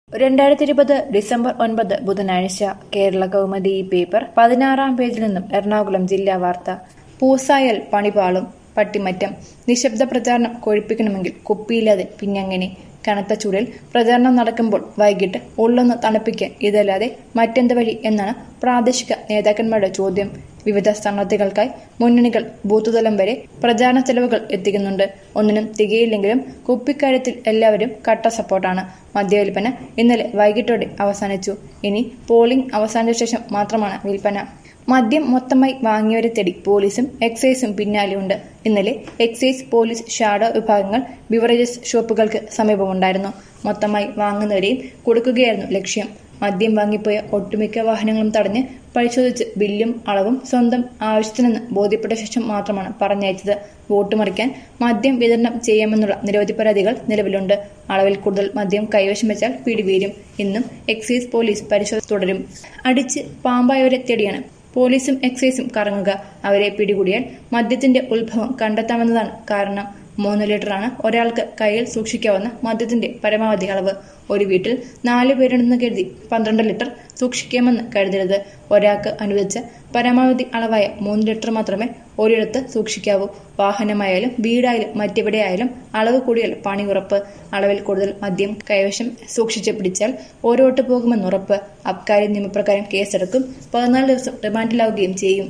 രണ്ടായിരത്തി ഇരുപത് ഡിസംബർ ഒൻപത് ബുധനാഴ്ച കേരള കൗമുദി ഈ പേപ്പർ പതിനാറാം പേജിൽ നിന്നും എറണാകുളം ജില്ലാ വാർത്ത പൂസായൽ പണിപാളും പട്ടിമറ്റം നിശബ്ദ പ്രചാരണം കൊഴിപ്പിക്കണമെങ്കിൽ കുപ്പിയില്ലാതെ പിന്നങ്ങനെ കനത്ത ചൂടിൽ പ്രചാരണം നടക്കുമ്പോൾ വൈകിട്ട് ഉള്ളൊന്ന് തണുപ്പിക്കാൻ ഇതല്ലാതെ മറ്റെന്ത് വഴി എന്നാണ് പ്രാദേശിക നേതാക്കന്മാരുടെ ചോദ്യം വിവിധ സ്ഥാനാർത്ഥികൾക്കായി മുന്നണികൾ ബൂത്തുതലം വരെ പ്രചാരണ ചെലവുകൾ എത്തിക്കുന്നുണ്ട് ഒന്നിനും തികയില്ലെങ്കിലും കുപ്പിക്കാര്യത്തിൽ എല്ലാവരും കട്ട സപ്പോർട്ടാണ് മദ്യവിൽപ്പന ഇന്നലെ വൈകിട്ടോടെ അവസാനിച്ചു ഇനി പോളിംഗ് അവസാനിച്ച ശേഷം മാത്രമാണ് വിൽപ്പന മദ്യം മൊത്തമായി വാങ്ങിയവരെ തേടി പോലീസും എക്സൈസും പിന്നാലെയുണ്ട് ഇന്നലെ എക്സൈസ് പോലീസ് ഷാഡോ വിഭാഗങ്ങൾ ബിവറേജസ് ഷോപ്പുകൾക്ക് സമീപമുണ്ടായിരുന്നു മൊത്തമായി വാങ്ങുന്നവരെയും കൊടുക്കുകയായിരുന്നു ലക്ഷ്യം മദ്യം വാങ്ങിപ്പോയ ഒട്ടുമിക്ക വാഹനങ്ങളും തടഞ്ഞ് പരിശോധിച്ച് ബില്ലും അളവും സ്വന്തം ആവശ്യത്തിനെന്ന് ബോധ്യപ്പെട്ട ശേഷം മാത്രമാണ് പറഞ്ഞയച്ചത് വോട്ട് മറിക്കാൻ മദ്യം വിതരണം ചെയ്യാമെന്നുള്ള നിരവധി പരാതികൾ നിലവിലുണ്ട് അളവിൽ കൂടുതൽ മദ്യം കൈവശം വെച്ചാൽ പിടിവീരും ഇന്നും എക്സൈസ് പോലീസ് പരിശോധന തുടരും അടിച്ച് പാമ്പായവരെ തേടിയാണ് പോലീസും എക്സൈസും കറങ്ങുക അവരെ പിടികൂടിയാൽ മദ്യത്തിന്റെ ഉത്ഭവം കണ്ടെത്താമെന്നതാണ് കാരണം മൂന്ന് ലിറ്ററാണ് ഒരാൾക്ക് കയ്യിൽ സൂക്ഷിക്കാവുന്ന മദ്യത്തിന്റെ പരമാവധി അളവ് ഒരു വീട്ടിൽ നാല് പേരുണ്ടെന്ന് കരുതി പന്ത്രണ്ട് ലിറ്റർ സൂക്ഷിക്കാമെന്ന് കരുതരുത് ഒരാൾക്ക് അനുവദിച്ച പരമാവധി അളവായ മൂന്ന് ലിറ്റർ മാത്രമേ ഒരിടത്ത് സൂക്ഷിക്കാവൂ വാഹനമായാലും വീടായാലും മറ്റെവിടെയായാലും അളവ് കൂടിയാൽ പണി ഉറപ്പ് അളവിൽ കൂടുതൽ മദ്യം കൈവശം സൂക്ഷിച്ച് പിടിച്ചാൽ ഓരോട്ട് പോകുമെന്നുറപ്പ് അബ്കാരി നിയമപ്രകാരം കേസെടുക്കും പതിനാല് ദിവസം റിമാൻഡിലാവുകയും ചെയ്യും